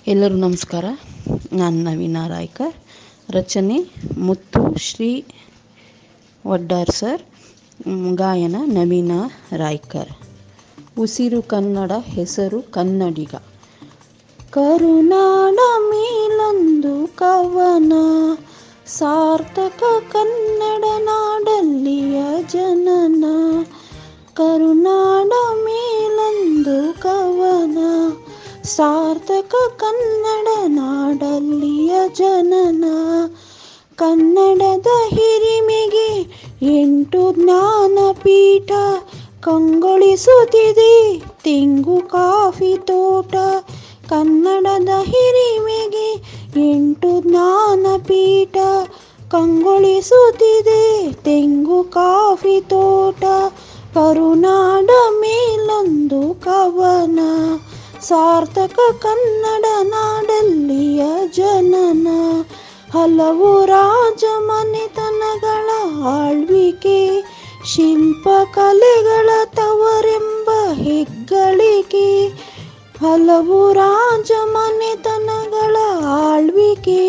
ಎಲ್ಲರೂ ನಮಸ್ಕಾರ ನಾನು ನವೀನ ರಾಯ್ಕರ್ ರಚನೆ ಮುತ್ತು ಶ್ರೀ ವಡ್ಡಾರ್ ಸರ್ ಮ್, ಗಾಯನ ನವೀನ ರಾಯ್ಕರ್ ಉಸಿರು ಕನ್ನಡ ಹೆಸರು ಕನ್ನಡಿಗ ಕರುನಾಡ ಮೇಲೊಂದು ಕವನ ಸಾರ್ಥಕ ಕನ್ನಡ ನಾಡಲ್ಲಿಯ ಜನನ ಕರುನಾಡ ಮೇಲೊಂದು ಕವನ ಸಾರ್ಥಕ ಕನ್ನಡ ನಾಡಲ್ಲಿಯ ಜನನ ಕನ್ನಡದ ಹಿರಿಮೆಗೆ ಎಂಟು ಜ್ಞಾನಪೀಠ ಕಂಗೊಳಿಸುತ್ತಿದೆ ತೆಂಗು ಕಾಫಿ ತೋಟ ಕನ್ನಡದ ಹಿರಿಮೆಗೆ ಎಂಟು ಜ್ಞಾನಪೀಠ ಕಂಗೊಳಿಸುತ್ತಿದೆ ತೆಂಗು ಕಾಫಿ ತೋಟ ಕರುನಾಡ ಮೇಲೊಂದು ಕವನ ಸಾರ್ಥಕ ಕನ್ನಡ ನಾಡಲ್ಲಿಯ ಜನನ ಹಲವು ರಾಜ ಮನೆತನಗಳ ಆಳ್ವಿಕೆ ಶಿಲ್ಪಕಲೆಗಳ ತವರೆಂಬ ಹೆಗ್ಗಳಿಕೆ ಹಲವು ರಾಜ ಮನೆತನಗಳ ಆಳ್ವಿಕೆ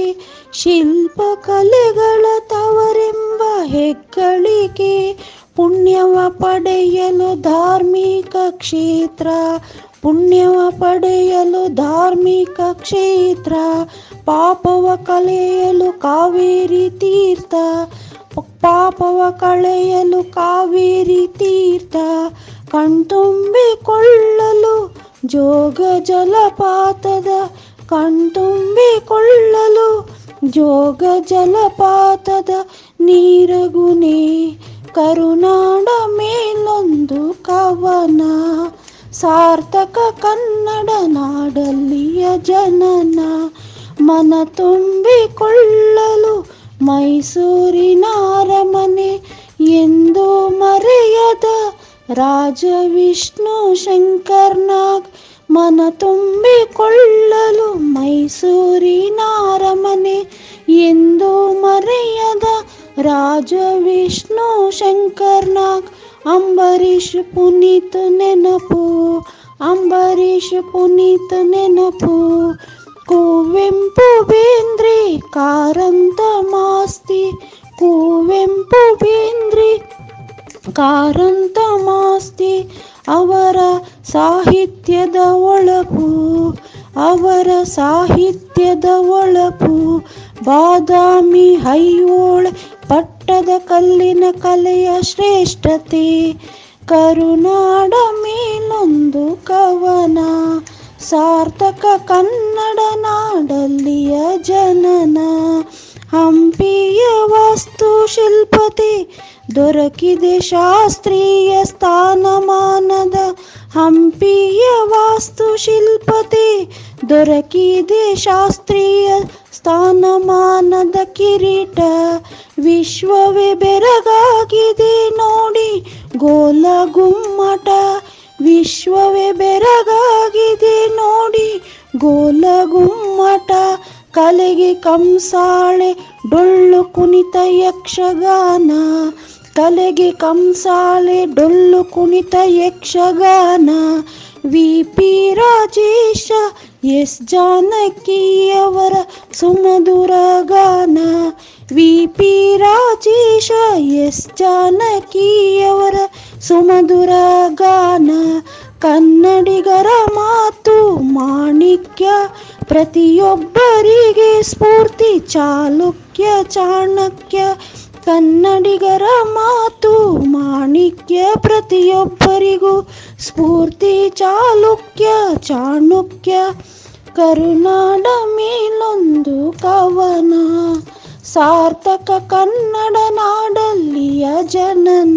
ಶಿಲ್ಪಕಲೆಗಳ ತವರೆಂಬ ಹೆಗ್ಗಳಿಕೆ ಪುಣ್ಯವ ಪಡೆಯಲು ಧಾರ್ಮಿಕ ಕ್ಷೇತ್ರ ಪುಣ್ಯವ ಪಡೆಯಲು ಧಾರ್ಮಿಕ ಕ್ಷೇತ್ರ ಪಾಪವ ಕಳೆಯಲು ಕಾವೇರಿ ತೀರ್ಥ ಪಾಪವ ಕಳೆಯಲು ಕಾವೇರಿ ತೀರ್ಥ ಕಣ್ತುಂಬಿಕೊಳ್ಳಲು ಜೋಗ ಜಲಪಾತದ ಕಣ್ತುಂಬಿಕೊಳ್ಳಲು ಜೋಗ ಜಲಪಾತದ ನೀರಗುನೆ ಕರುನಾಡ ಮೇಲೊಂದು ಕವನ ಸಾರ್ಥಕ ಕನ್ನಡ ನಾಡಲ್ಲಿಯ ಜನನ ಮನ ತುಂಬಿಕೊಳ್ಳಲು ಮೈಸೂರಿನ ಅರಮನೆ ಎಂದು ಮರೆಯದ ರಾಜ ವಿಷ್ಣು ಶಂಕರ್ನಾಗ್ ಮನ ತುಂಬಿಕೊಳ್ಳಲು ಮೈಸೂರಿನ ಅರಮನೆ ಎಂದು ಮರೆಯದ ರಾಜ ವಿಷ್ಣು ಶಂಕರ್ನಾಗ್ ಅಂಬರೀಷ್ ಪುನೀತ್ ನೆನಪು ಅಂಬರೀಷ್ ಪುನೀತ್ ನೆನಪು ಕುವೆಂಪು ಬೇಂದ್ರೆ ಕಾರಂತ ಮಾಸ್ತಿ ಕುವೆಂಪು ಬೇಂದ್ರೆ ಕಾರಂತ ಮಾಸ್ತಿ ಅವರ ಸಾಹಿತ್ಯದ ಒಳಪು ಅವರ ಸಾಹಿತ್ಯದ ಒಳಪು ಬಾದಾಮಿ ಹೈಯೋಳ ಪಟ್ಟದ ಕಲ್ಲಿನ ಕಲೆಯ ಶ್ರೇಷ್ಠತೆ ಕರುನಾಡ ಮೇಲೊಂದು ಕವನ ಸಾರ್ಥಕ ಕನ್ನಡ ನಾಡಲ್ಲಿಯ ಜನನ ಹಂಪಿಯ ವಾಸ್ತುಶಿಲ್ಪತೆ ದೊರಕಿದೆ ಶಾಸ್ತ್ರೀಯ ಸ್ಥಾನಮಾನದ ಹಂಪಿಯ ವಾಸ್ತುಶಿಲ್ಪತೆ ದೊರಕಿದೆ ಶಾಸ್ತ್ರೀಯ ಸ್ಥಾನಮಾನದ ಕಿರೀಟ ವಿಶ್ವವೇ ಬೆರಗಾಗಿದೆ ನೋಡಿ ಗೋಲ ಗುಮ್ಮಟ ವಿಶ್ವವೇ ಬೆರಗಾಗಿದೆ ನೋಡಿ ಗೋಲ ಗುಮ್ಮಟ ಕಲೆಗೆ ಕಂಸಾಳೆ ಡೊಳ್ಳು ಕುಣಿತ ಯಕ್ಷಗಾನ ಕಲೆಗೆ ಕಂಸಾಳೆ ಡೊಳ್ಳು ಕುಣಿತ Yakshagana V P Rajesh S ಜಾನಕಿಯವರ ಸುಮಧುರ ಗಾನ ವಿ ಪಿ ರಾಜೇಶ ಎಸ್ ಜಾನಕಿಯವರ ಸುಮಧುರ ಗಾನ ಕನ್ನಡಿಗರ ಮಾತು ಮಾಣಿಕ್ಯ ಪ್ರತಿಯೊಬ್ಬರಿಗೆ ಸ್ಫೂರ್ತಿ ಚಾಲುಕ್ಯ ಚಾಣಕ್ಯ ಕನ್ನಡಿಗರ ಮಾತು ಮಾಣಿಕ್ಯ ಪ್ರತಿಯೊಬ್ಬರಿಗೂ ಸ್ಫೂರ್ತಿ ಚಾಲುಕ್ಯ ಚಾಣಕ್ಯ ಕರುನಾಡ ಮೇಲೊಂದು ಕವನ ಸಾರ್ಥಕ ಕನ್ನಡ ನಾಡಲ್ಲಿಯ ಜನನ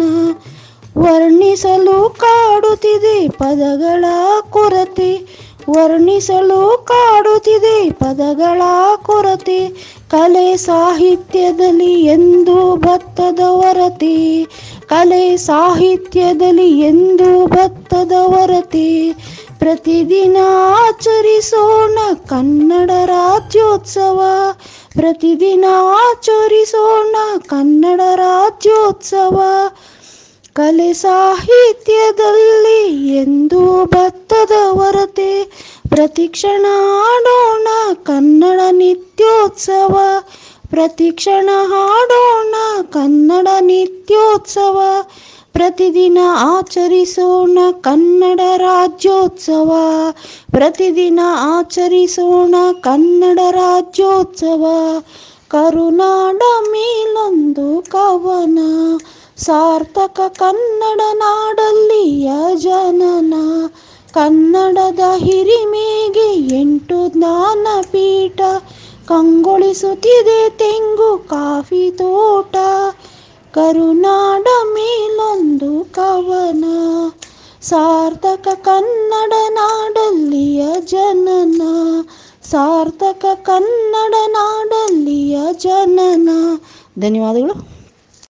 ವರ್ಣಿಸಲು ಕಾಡುತ್ತಿದೆ ಪದಗಳ ಕೊರತೆ ವರ್ಣಿಸಲು ಕಾಡುತ್ತಿದೆ ಪದಗಳ ಕೊರತೆ ಕಲೆ ಸಾಹಿತ್ಯದಲ್ಲಿ ಎಂದು ಭತ್ತದ ಹೊರತೆ ಕಲೆ ಸಾಹಿತ್ಯದಲ್ಲಿ ಎಂದು ಭತ್ತದ ಹೊರತೆ ಪ್ರತಿದಿನ ಆಚರಿಸೋಣ ಕನ್ನಡ ರಾಜ್ಯೋತ್ಸವ ಪ್ರತಿದಿನ ಆಚರಿಸೋಣ ಕನ್ನಡ ರಾಜ್ಯೋತ್ಸವ ಕಲೆ ಸಾಹಿತ್ಯದಲ್ಲಿ ಎಂದು ಭತ್ತದ ಹೊರತೆ ಪ್ರತಿಕ್ಷಣ ಆಡೋಣ ಕನ್ನಡ ನಿತ್ಯೋತ್ಸವ ಪ್ರತಿಕ್ಷಣ ಹಾಡೋಣ ಕನ್ನಡ ನಿತ್ಯೋತ್ಸವ ಪ್ರತಿದಿನ ಆಚರಿಸೋಣ ಕನ್ನಡ ರಾಜ್ಯೋತ್ಸವ ಪ್ರತಿದಿನ ಆಚರಿಸೋಣ ಕನ್ನಡ ರಾಜ್ಯೋತ್ಸವ ಕರುನಾಡ ಮೇಲೊಂದು ಕವನ ಸಾರ್ಥಕ ಕನ್ನಡ ನಾಡಲ್ಲಿಯ ಜನನ ಕನ್ನಡದ ಹಿರಿಮೆಗೆ ಎಂಟು ಜ್ಞಾನಪೀಠ ಕಂಗೊಳಿಸುತ್ತಿದೆ ತೆಂಗು ಕಾಫಿ ತೋಟ ಕರುನಾಡ ಮೇಲೊಂದು ಕವನ ಸಾರ್ಥಕ ಕನ್ನಡ ನಾಡಲ್ಲಿಯ ಜನನ ಸಾರ್ಥಕ ಕನ್ನಡ ನಾಡಲ್ಲಿಯ ಜನನ ಧನ್ಯವಾದಗಳು